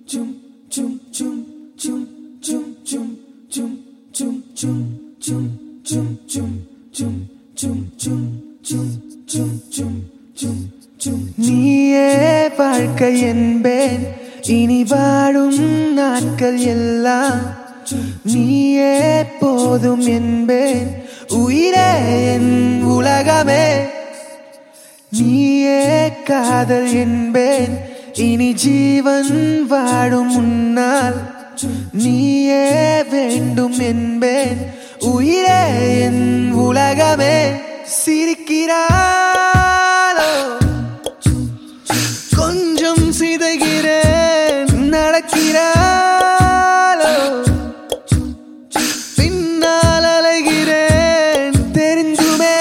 நீயே வாழ்க்கை என்பேன் இனி வாழும் நாட்கள் எல்லாம் நீயே போதும் என்பேன் உயிரே என் உலகமே நீயே காதல் என்பேன் இனி ஜீவன் வாழும் முன்னால் நீயே வேண்டும் என்பேன் உயிரே என் உலகமே சிரிக்கிறாளோ கொஞ்சம் சிதைகிறேன் நடக்கிறாளோ பின்னால் அலைகிறேன் தெரிந்துமே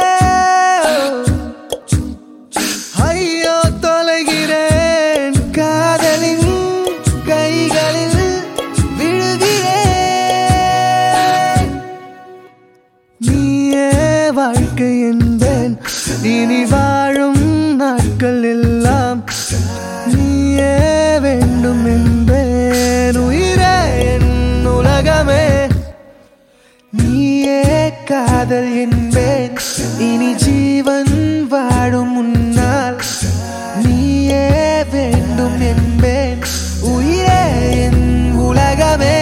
ஐயோ தொலைகிறேன் காதலின் கைகளில் விழுகிறேன் நீயே வாழ்க்கை என்பேன் இனி வாழும் நாட்கள் எல்லாம் நீயே வேண்டும் என்பேன் உயிரே என் உலகமே நீயே காதல் என்பேன் இனி ஜீவன் வாழும் முன்னால் நீயே வேண்டும் என்பேன் உயிரே என் உலகமே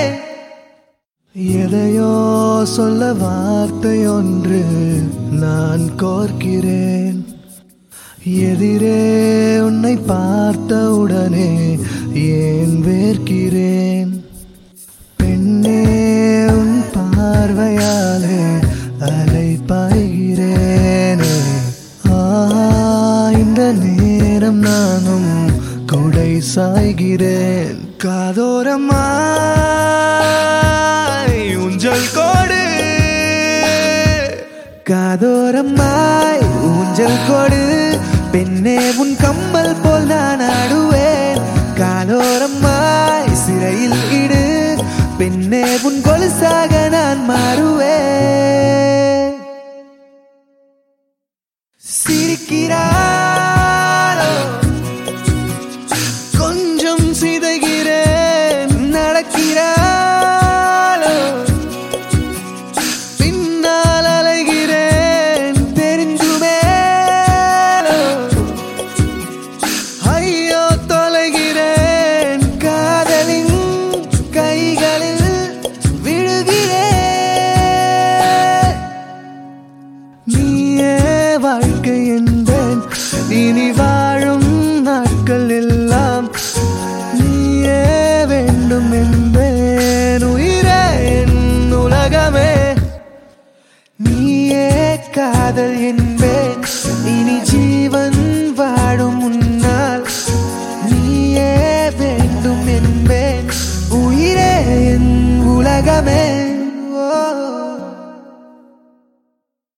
எதையோ சொல்ல வார்த்தை ஒன்று நான் கோர்க்கிறேன் எதிரே உன்னை பார்த்தவுடனே ஏன் வேர்க்கிறேன் பெண்ணே உன் பார்வையாலே அலை பாய்கிறேனே ஆஹா இந்த நேரம் நானும் குடை சாய்கிறேன் காதோரமாய் ஊஞ்சல் கோடு காதோரமாய் ஊஞ்சல் கோடு பெண்ணே உன் கம்மல் போல் நான் ஆடுவேன் காலோரமாய் சிறையில் இடு பெண்ணே உன் கொலுசாக நான் மாறுவேன்